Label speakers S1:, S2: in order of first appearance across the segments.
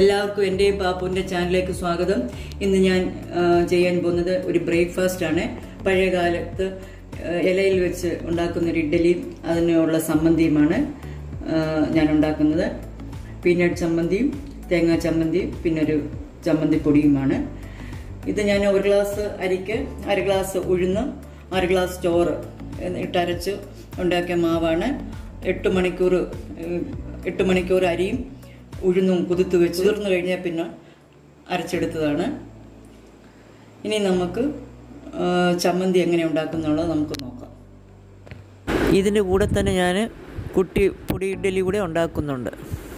S1: എല്ലാവർക്കും എൻ്റെയും പാപ്പുവിൻ്റെ ചാനലിലേക്ക് സ്വാഗതം ഇന്ന് ഞാൻ ആ, ചെയ്യാൻ പോകുന്നത് ഒരു ബ്രേക്ക്ഫാസ്റ്റ് ആണ് പഴയ കാലത്ത് ആ, ഇലയിൽ വെച്ച് ഉണ്ടാക്കുന്ന ഒരു ഇഡ്ഡലിയും അതിനുള്ള സമ്മന്തിയുമാണ് ആ, ഞാൻ ഉണ്ടാക്കുന്നത് പീനട്ട് ചമ്മന്തിയും തേങ്ങാ ചമ്മന്തിയും പിന്നെ ഒരു ചമ്മന്തിപ്പൊടിയുമാണ് ഇത് ഞാൻ ഒരു ഗ്ലാസ് അരിക്ക് അര ഗ്ലാസ് ഉഴുന്ന് അര ഗ്ലാസ് ചോറ് ഇട്ടരച്ച് ഉണ്ടാക്കിയ മാവാണ് എട്ട് മണിക്കൂർ ഏഹ്, എട്ട് മണിക്കൂർ അരിയും ഉഴുന്നും കുതിർത്ത് വെച്ച് കുതിർന്നു കഴിഞ്ഞാൽ പിന്നെ അരച്ചെടുത്തതാണ് ഇനി നമുക്ക് ആ, ചമ്മന്തി എങ്ങനെ ഉണ്ടാക്കുന്നുള്ളത് നമുക്ക് നോക്കാം
S2: ഇതിൻ്റെ കൂടെ തന്നെ ഞാൻ കുട്ടി പൊടി ഇഡ്ഡലി കൂടെ ഉണ്ടാക്കുന്നുണ്ട്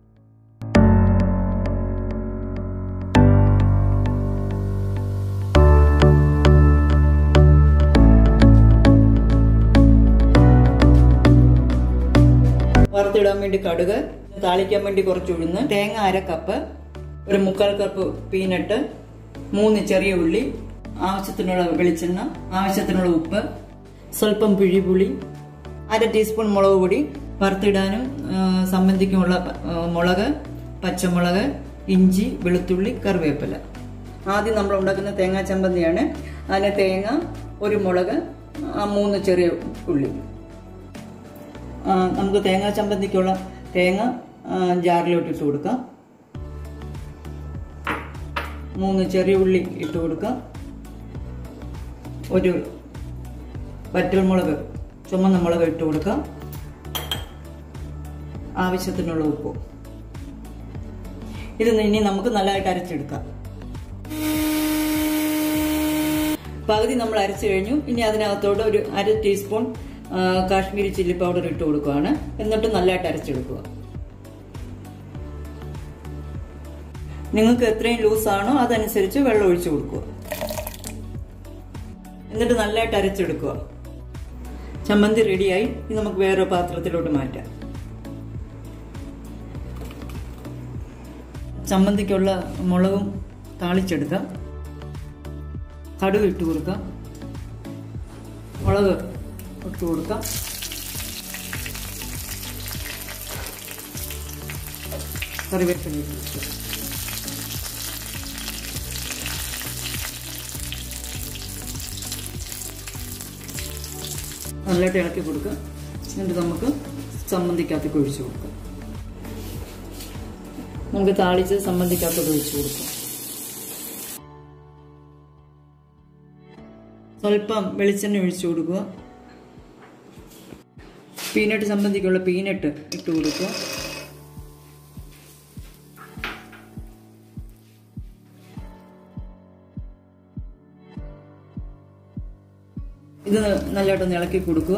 S1: വറുത്തിടാൻ വേണ്ടി കടുക് താളിക്കാൻ വേണ്ടി കുറച്ച് ഉഴുന്ന് തേങ്ങ അര കപ്പ് ഒരു മുക്കാൽ കപ്പ് പീനട്ട് മൂന്ന് ചെറിയ ഉള്ളി ആവശ്യത്തിനുള്ള വെളിച്ചെണ്ണ ആവശ്യത്തിനുള്ള ഉപ്പ് സ്വല്പം പിഴിപുളി അര ടീസ്പൂൺ മുളക് പൊടി വറുത്തിടാനും ആ, സമ്മന്തിക്കുമുള്ള ആ, മുളക് പച്ചമുളക് ഇഞ്ചി വെളുത്തുള്ളി കറിവേപ്പില ആദ്യം നമ്മൾ ഉണ്ടാക്കുന്ന തേങ്ങാ ചമ്മന്തിയാണ് അതിന് തേങ്ങ ഒരു മുളക് ആ, മൂന്ന് ചെറിയ ഉള്ളി ആ, നമുക്ക് തേങ്ങാ ചമ്മന്തിക്കുള്ള തേങ്ങ ആ, ജാറിലോട്ട് ഇട്ട് കൊടുക്കാം മൂന്ന് ചെറിയ ഉള്ളി ഇട്ട് കൊടുക്കാം ഒരു വറ്റൽമുളക് ചുമന്ന മുളക് ഇട്ട് കൊടുക്കാം ആവശ്യത്തിനുള്ള ഉപ്പ് ഇത് ഇനി നമുക്ക് നല്ലതായിട്ട് അരച്ചെടുക്കാം പകുതി നമ്മൾ അരച്ചു കഴിഞ്ഞു ഇനി അതിനകത്തോട്ട് ഒരു അര ടീസ്പൂൺ ആ, കാശ്മീരി ചില്ലി പൗഡർ ഇട്ട് കൊടുക്കുകയാണ് എന്നിട്ട് നല്ലതായിട്ട് അരച്ചെടുക്കുക നിങ്ങൾക്ക് എത്രയും ലൂസാണോ അതനുസരിച്ച് വെള്ളം ഒഴിച്ചു കൊടുക്കുക എന്നിട്ട് നല്ലതായിട്ട് അരച്ചെടുക്കുക ചമ്മന്തി റെഡിയായി ഇത് നമുക്ക് വേറെ പാത്രത്തിലോട്ട് മാറ്റാം ചമ്മന്തിക്കുള്ള മുളകും താളിച്ചെടുക്കാം കടുക് ഇട്ട് കൊടുക്കാം മുളക് ഇട്ട് കൊടുക്കാം കറിവേപ്പില ഇട്ട് കൊടുക്കാം നല്ലതായിട്ട് ഇളക്കി കൊടുക്കുക എന്നിട്ട് നമുക്ക് ചമ്മന്തിക്കകത്തേക്ക് ഒഴിച്ചു കൊടുക്കാം നമുക്ക് താളിച്ച് ചമ്മന്തിക്കകത്തോട്ട് ഒഴിച്ചു കൊടുക്കാം സ്വല്പം വെളിച്ചെണ്ണ ഒഴിച്ചു കൊടുക്കുക പീനട്ട് ചമ്മന്തിക്കുള്ള പീനട്ട് ഇട്ട് കൊടുക്കുക ഇത് നല്ലതായിട്ടൊന്ന് ഇളക്കി കൊടുക്കുക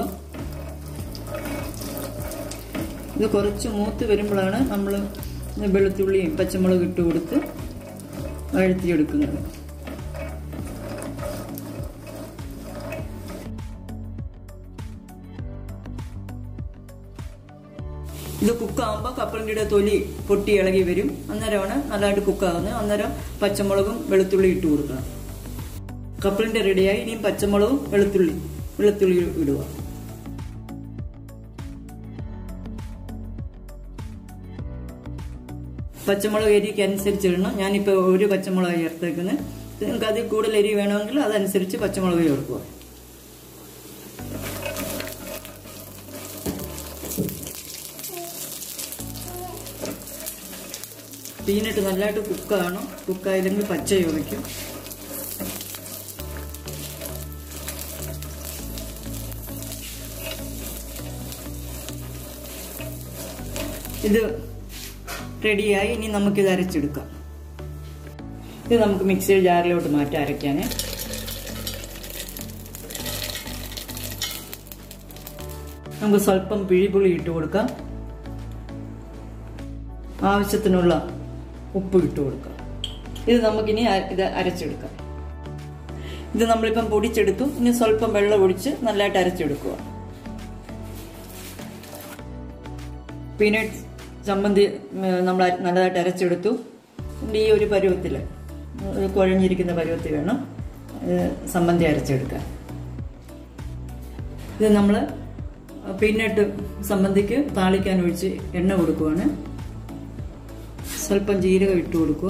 S1: ഇത് കുറച്ച് മൂത്ത് വരുമ്പോഴാണ് നമ്മൾ വെളുത്തുള്ളിയും പച്ചമുളക് ഇട്ട് കൊടുത്ത് വഴത്തിയെടുക്കുന്നത് ഇത് കുക്കാകുമ്പോൾ കപ്പലണ്ടിയുടെ തൊലി പൊട്ടി ഇളകി വരും അന്നേരമാണ് നല്ലതായിട്ട് കുക്കാകുന്നത് അന്നേരം പച്ചമുളകും വെളുത്തുള്ളി ഇട്ട് കൊടുക്കണം കപ്പലിന്റെ റെഡിയായി ഇനിയും പച്ചമുളകും വെളുത്തുള്ളി വെളുത്തുള്ളി ഇടുക പച്ചമുളക് എരിക്ക് അനുസരിച്ച് ഇടണം ഞാനിപ്പോൾ ഒരു പച്ചമുളക് ചേർത്തേക്കുന്നത് നിങ്ങൾക്ക് അതിൽ കൂടുതൽ എരി വേണമെങ്കിൽ അതനുസരിച്ച് പച്ചമുളക് ചേർക്കുക പീനട്ട് നല്ലതായിട്ട് കുക്കാണ് കുക്കായില്ലെങ്കിൽ പച്ച ചോദിക്കും ഇത് റെഡിയായി ഇനി നമുക്കിത് അരച്ചെടുക്കാം ഇത് നമുക്ക് മിക്സിയുടെ ജാറിലോട്ട് മാറ്റി അരയ്ക്കാൻ നമുക്ക് സ്വല്പം പിഴിപുളി ഇട്ട് കൊടുക്കാം ആവശ്യത്തിനുള്ള ഉപ്പ് ഇട്ട് കൊടുക്കാം ഇത് നമുക്കിനി അര- ഇത് അരച്ചെടുക്കാം ഇത് നമ്മളിപ്പം പൊടിച്ചെടുത്തു ഇനി സ്വല്പം വെള്ളം ഒഴിച്ച് നല്ലതായിട്ട് അരച്ചെടുക്കുക പീനട്ട് ചമ്മന്തി നമ്മൾ നല്ലതായിട്ട് അരച്ചെടുത്തു ഈ ഒരു പരുവത്തിൽ ഒരു കുഴഞ്ഞിരിക്കുന്ന പരുവത്തിൽ വേണം ഏഹ്, സമ്മന്തി അരച്ചെടുക്കാൻ ഇത് നമ്മൾ പീനട്ട് സമ്മന്തിക്ക് താളിക്കാൻ ഒഴിച്ച് എണ്ണ കൊടുക്കുവാണ് സ്വല്പം ജീരകം ഇട്ട് കൊടുക്കുക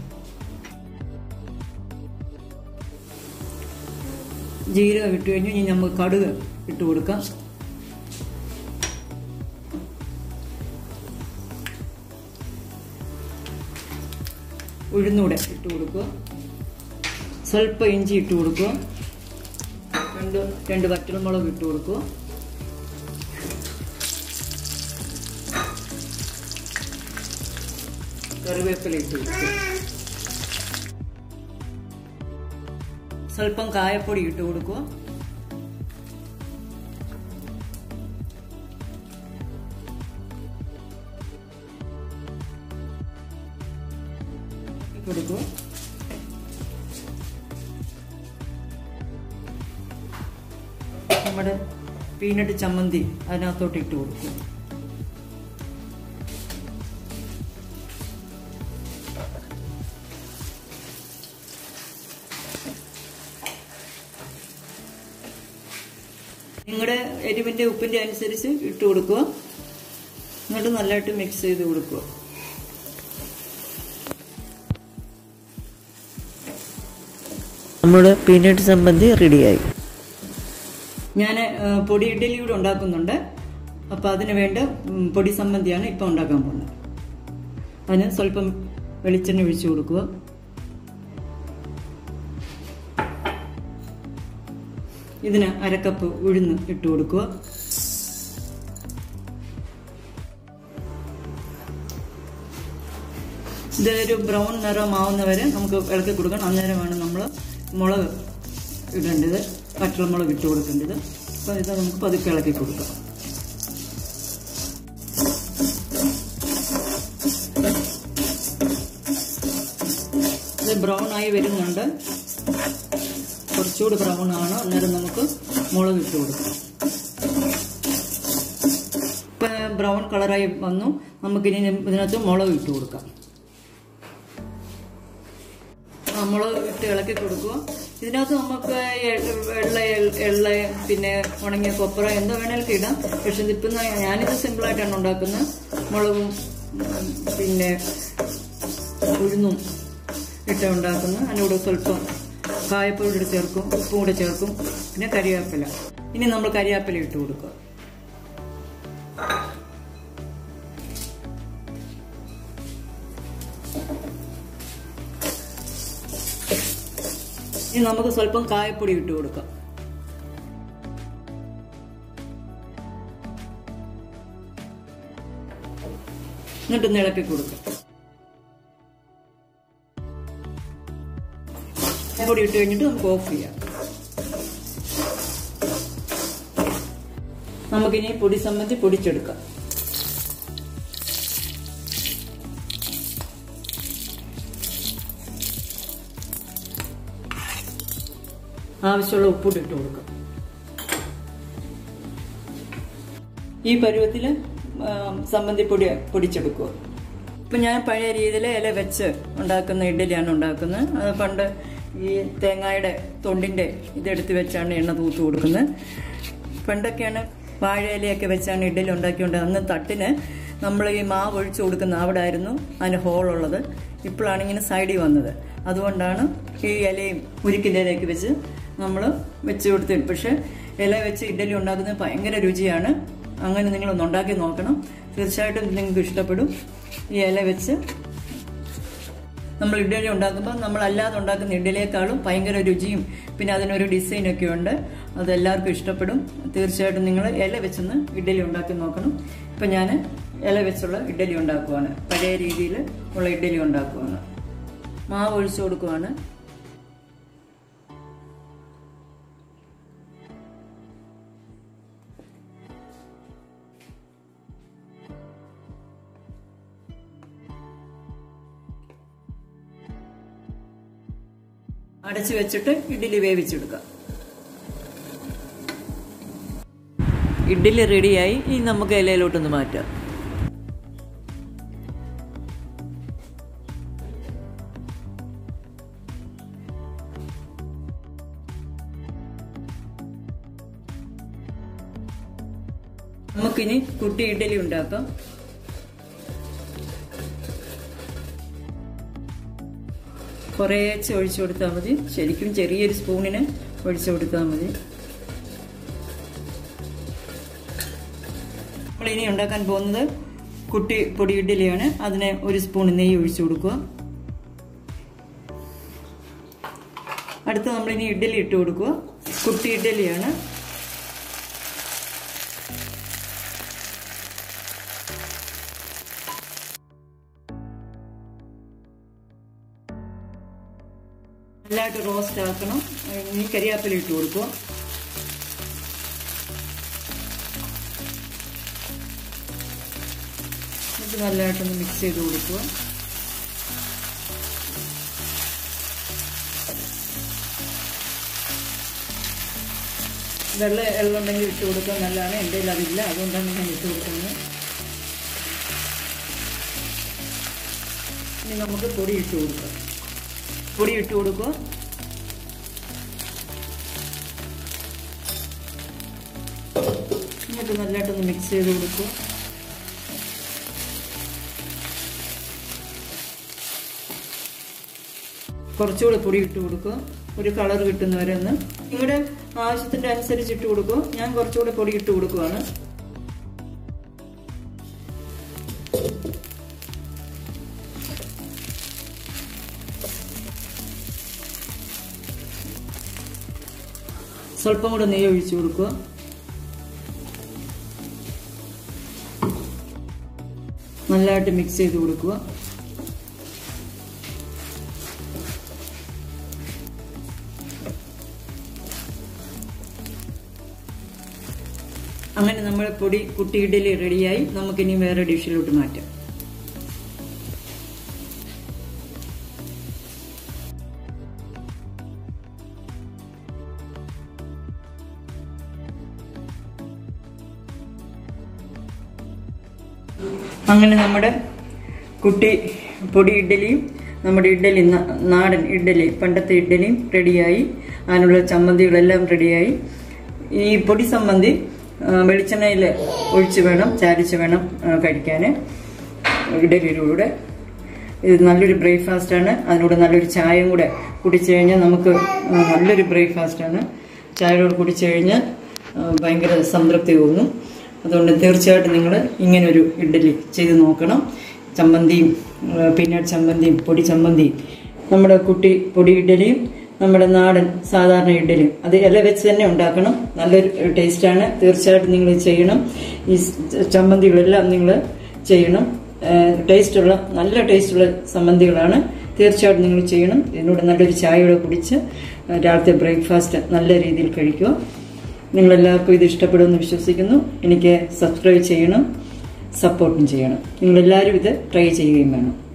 S1: ജീരകം ഇട്ട് കഴിഞ്ഞ് ഇനി നമുക്ക് കടുക് ഇട്ട് കൊടുക്കാം ഉഴുന്നൂടെ ഇട്ട് കൊടുക്കുക സ്വല്പം ഇഞ്ചി ഇട്ട് കൊടുക്കുക രണ്ട് രണ്ട് വറ്റൽമുളക് ഇട്ട് കൊടുക്കുക കറിവേപ്പില ഇട്ട് കൊടുക്കുക സ്വല്പം കായപ്പൊടി ഇട്ട് കൊടുക്കുക കൊടുക്കുക നമ്മുടെ പീനട്ട് ചമ്മന്തി അതിനകത്തോട്ട് ഇട്ട് കൊടുക്കും നിങ്ങളുടെ എരിവിന്റെ ഉപ്പിന്റെ അനുസരിച്ച് ഇട്ട് കൊടുക്കുക എന്നിട്ട് നല്ലതായിട്ട് മിക്സ് ചെയ്ത് കൊടുക്കുക
S2: നമ്മുടെ പീനട്ട് സംബന്ധി റെഡിയായി
S1: ഞാൻ പൊടി ഇഡ്ഡലി കൂടെ ഉണ്ടാക്കുന്നുണ്ട് അപ്പോൾ അതിന് വേണ്ട ഉം, പൊടി സംബന്ധിയാണ് ഇപ്പം ഉണ്ടാക്കാൻ പോകുന്നത് അതിന് സ്വല്പം വെളിച്ചെണ്ണ ഒഴിച്ചു കൊടുക്കുക ഇതിന് അരക്കപ്പ് ഉഴുന്ന് ഇട്ട് കൊടുക്കുക ഇതൊരു ബ്രൗൺ നിറമാവുന്ന വരെ നമുക്ക് ഇളക്കി കൊടുക്കണം അന്നേരമാണ് നമ്മൾ മുളക് ഇടേണ്ടത് പച്ചമുളക് ഇട്ട് കൊടുക്കേണ്ടത് അപ്പോൾ ഇത് നമുക്ക് പതുക്കെ ഇളക്കി കൊടുക്കാം ഇത് ബ്രൗൺ ആയി വരുന്നുണ്ട് കുറച്ചുകൂടി ബ്രൗൺ ആണ് അന്നേരം നമുക്ക് മുളക് ഇട്ട് കൊടുക്കാം ഇപ്പം ബ്രൗൺ കളറായി വന്നു നമുക്കിനി ഇതിനകത്ത് മുളക് ഇട്ട് കൊടുക്കാം ആ, മുളക് ഇട്ട് ഇളക്കി കൊടുക്കുക ഇതിനകത്ത് നമുക്ക് എ- വെള്ള എൾ- എള്ള പിന്നെ ഉണങ്ങിയ കൊപ്ര എന്താ വേണേലും ഇടാം പക്ഷെ ഇതിപ്പം ഞാൻ- ഞാനിത് സിമ്പിളായിട്ടാണ് ഉണ്ടാക്കുന്നത് മുളകും ഉം, പിന്നെ ഉഴുന്നും ഇട്ട് ഉണ്ടാക്കുന്നത് അതിനോട് സ്വല്പം കായപ്പൊടി കൂടെ ചേർക്കും ഉപ്പും കൂടെ ചേർക്കും പിന്നെ കരിവേപ്പില ഇനി നമ്മൾ കരിവേപ്പില ഇട്ട് കൊടുക്കുക ഇനി നമുക്ക് സ്വല്പം കായപ്പൊടി ഇട്ട് കൊടുക്കാം എന്നിട്ടൊന്ന് ഇളക്കി കൊടുക്കാം പൊടി ഇട്ട് കഴിഞ്ഞിട്ട് നമുക്ക് ഓഫ് ചെയ്യാം നമുക്കിനി പൊടി സംബന്ധി പൊടിച്ചെടുക്കാം ആവശ്യമുള്ള ഉപ്പൂട്ട് ഇട്ട് കൊടുക്കാം ഈ പരുവത്തിൽ സംബന്ധി പൊടി പൊടിച്ചെടുക്കുക ഇപ്പം ഞാൻ പഴയ രീതിയിൽ ഇല വെച്ച് ഉണ്ടാക്കുന്ന ഇഡ്ഡലിയാണ് ഉണ്ടാക്കുന്നത് അത് പണ്ട് ഈ തേങ്ങയുടെ തൊണ്ടിൻ്റെ ഇതെടുത്ത് വെച്ചാണ് എണ്ണ തൂത്ത് കൊടുക്കുന്നത് പണ്ടൊക്കെയാണ് വാഴ ഇലയൊക്കെ വെച്ചാണ് ഇഡ്ഡലി ഉണ്ടാക്കിക്കൊണ്ട് അന്ന് തട്ടിന് നമ്മൾ ഈ മാവ് ഒഴിച്ചു കൊടുക്കുന്ന അവിടെ ആയിരുന്നു അതിന് ഹോളുള്ളത് ഇപ്പോഴാണ് ഇങ്ങനെ സൈഡിൽ വന്നത് അതുകൊണ്ടാണ് ഈ ഇലയും ഉരുക്കിൻ്റെ ഇലയൊക്കെ വെച്ച് നമ്മൾ വെച്ച് കൊടുത്ത് പക്ഷേ ഇല വെച്ച് ഇഡ്ഡലി ഉണ്ടാക്കുന്നത് ഭയങ്കര രുചിയാണ് അങ്ങനെ നിങ്ങളൊന്ന് ഉണ്ടാക്കി നോക്കണം തീർച്ചയായിട്ടും ഇത് നിങ്ങൾക്ക് ഇഷ്ടപ്പെടും ഈ ഇല വെച്ച് നമ്മൾ ഇഡ്ഡലി ഉണ്ടാക്കുമ്പോൾ നമ്മൾ അല്ലാതെ ഉണ്ടാക്കുന്ന ഇഡ്ഡലിയേക്കാളും ഭയങ്കര രുചിയും പിന്നെ അതിനൊരു ഡിസൈനൊക്കെ ഉണ്ട് അത് എല്ലാവർക്കും ഇഷ്ടപ്പെടും തീർച്ചയായിട്ടും നിങ്ങൾ ഇല വെച്ചൊന്ന് ഇഡ്ഡലി ഉണ്ടാക്കി നോക്കണം ഇപ്പം ഞാൻ ഇല വെച്ചുള്ള ഇഡ്ഡലി ഉണ്ടാക്കുവാണ് പഴയ രീതിയിൽ ഉള്ള ഇഡ്ഡലി ഉണ്ടാക്കുവാണ് മാവ് ഒഴിച്ചു കൊടുക്കുവാണ് അടച്ചു വെച്ചിട്ട് ഇഡ്ഡലി വേവിച്ചെടുക്കാം
S2: ഇഡ്ഡലി റെഡിയായി ഇനി നമുക്ക് ഇലയിലോട്ടൊന്ന് മാറ്റാം
S1: നമുക്കിനി കുട്ടി ഇഡ്ഡലി ഉണ്ടാക്കാം കുറേച്ച് ഒഴിച്ചു കൊടുത്താൽ മതി ശരിക്കും ചെറിയൊരു സ്പൂണിന് ഒഴിച്ചു കൊടുത്താൽ മതി നമ്മളിനി ഉണ്ടാക്കാൻ പോകുന്നത് കുട്ടി പൊടി ഇഡ്ഡലിയാണ് അതിന് ഒരു സ്പൂൺ നെയ്യ് ഒഴിച്ചു കൊടുക്കുക അടുത്ത് നമ്മളിനി ഇഡ്ഡലി ഇട്ട് കൊടുക്കുക കുട്ടി ഇഡ്ഡലിയാണ് നല്ലതായിട്ട് റോസ്റ്റ് ആക്കണം ഇനി കരിയാപ്പില ഇട്ട് കൊടുക്കുക എന്നിട്ട് നല്ലതായിട്ടൊന്ന് മിക്സ് ചെയ്ത് കൊടുക്കുക വെള്ള എള്ളം ഉണ്ടെങ്കിൽ ഇട്ട് കൊടുക്കാൻ നല്ലതാണ് എൻ്റെ കയ്യിൽ അതില്ല അതുകൊണ്ടാണ് ഞാൻ ഇട്ട് കൊടുക്കുന്നത് ഇനി നമുക്ക് പൊടി ഇട്ട് കൊടുക്കാം പൊടി ഇട്ട് കൊടുക്കുക എന്നിട്ട് നല്ലതായിട്ടൊന്ന് മിക്സ് ചെയ്ത് കൊടുക്കുക കുറച്ചുകൂടെ പൊടി ഇട്ട് കൊടുക്കുക ഒരു കളർ കിട്ടുന്നവരെ ഒന്ന് നിങ്ങളുടെ ആവശ്യത്തിന്റെ അനുസരിച്ച് ഇട്ട് കൊടുക്കുക ഞാൻ കുറച്ചുകൂടെ പൊടി ഇട്ട് കൊടുക്കുവാണ് സ്വല്പം കൂടെ നെയ്യ് ഒഴിച്ചു കൊടുക്കുക നല്ലതായിട്ട് മിക്സ് ചെയ്ത് കൊടുക്കുക അങ്ങനെ നമ്മൾ പൊടി കുട്ടി ഇഡലി റെഡിയായി നമുക്കിനി വേറെ ഡിഷിലോട്ട് മാറ്റാം അങ്ങനെ നമ്മുടെ കുട്ടി പൊടി ഇഡ്ഡലിയും നമ്മുടെ ഇഡ്ഡലി ന- നാടൻ ഇഡ്ഡലി പണ്ടത്തെ ഇഡ്ഡലിയും റെഡിയായി അതിനുള്ള ചമ്മന്തികളെല്ലാം റെഡിയായി ഈ പൊടി ചമ്മന്തി വെളിച്ചെണ്ണയിൽ ഒഴിച്ച് വേണം ചാരിച്ച് വേണം കഴിക്കാൻ ഇഡലിയിലൂടെ ഇത് നല്ലൊരു ബ്രേക്ക്ഫാസ്റ്റാണ് അതിലൂടെ നല്ലൊരു ചായയും കൂടെ കുടിച്ചു കഴിഞ്ഞാൽ നമുക്ക് ആ, നല്ലൊരു ബ്രേക്ക്ഫാസ്റ്റാണ് ചായയോട് കുടിച്ചു കഴിഞ്ഞാൽ ആ, ഭയങ്കര സംതൃപ്തി തോന്നും അതുകൊണ്ട് തീർച്ചയായിട്ടും നിങ്ങൾ ഇങ്ങനൊരു ഇഡ്ഡലി ചെയ്ത് നോക്കണം ചമ്മന്തിയും പീനട്ട് ചമ്മന്തിയും പൊടി ചമ്മന്തിയും നമ്മുടെ കുട്ടി പൊടി ഇഡ്ഡലിയും നമ്മുടെ നാടൻ സാധാരണ ഇഡ്ഡലിയും അത് ഇല വെച്ച് തന്നെ ഉണ്ടാക്കണം നല്ലൊരു ടേസ്റ്റാണ് തീർച്ചയായിട്ടും നിങ്ങൾ ചെയ്യണം ഈ ചമ്മന്തികളെല്ലാം നിങ്ങൾ ചെയ്യണം ടേസ്റ്റുള്ള നല്ല ടേസ്റ്റുള്ള സംബന്ധികളാണ് തീർച്ചയായിട്ടും നിങ്ങൾ ചെയ്യണം ഇതിനോട് നല്ലൊരു ചായയോടെ കുടിച്ച് രാവിലത്തെ ബ്രേക്ക്ഫാസ്റ്റ് നല്ല രീതിയിൽ കഴിക്കുക നിങ്ങളെല്ലാവർക്കും ഇത് ഇഷ്ടപ്പെടുമെന്ന് വിശ്വസിക്കുന്നു എനിക്ക് സബ്സ്ക്രൈബ് ചെയ്യണം സപ്പോർട്ടും ചെയ്യണം നിങ്ങളെല്ലാവരും ഇത് ട്രൈ ചെയ്യുകയും വേണം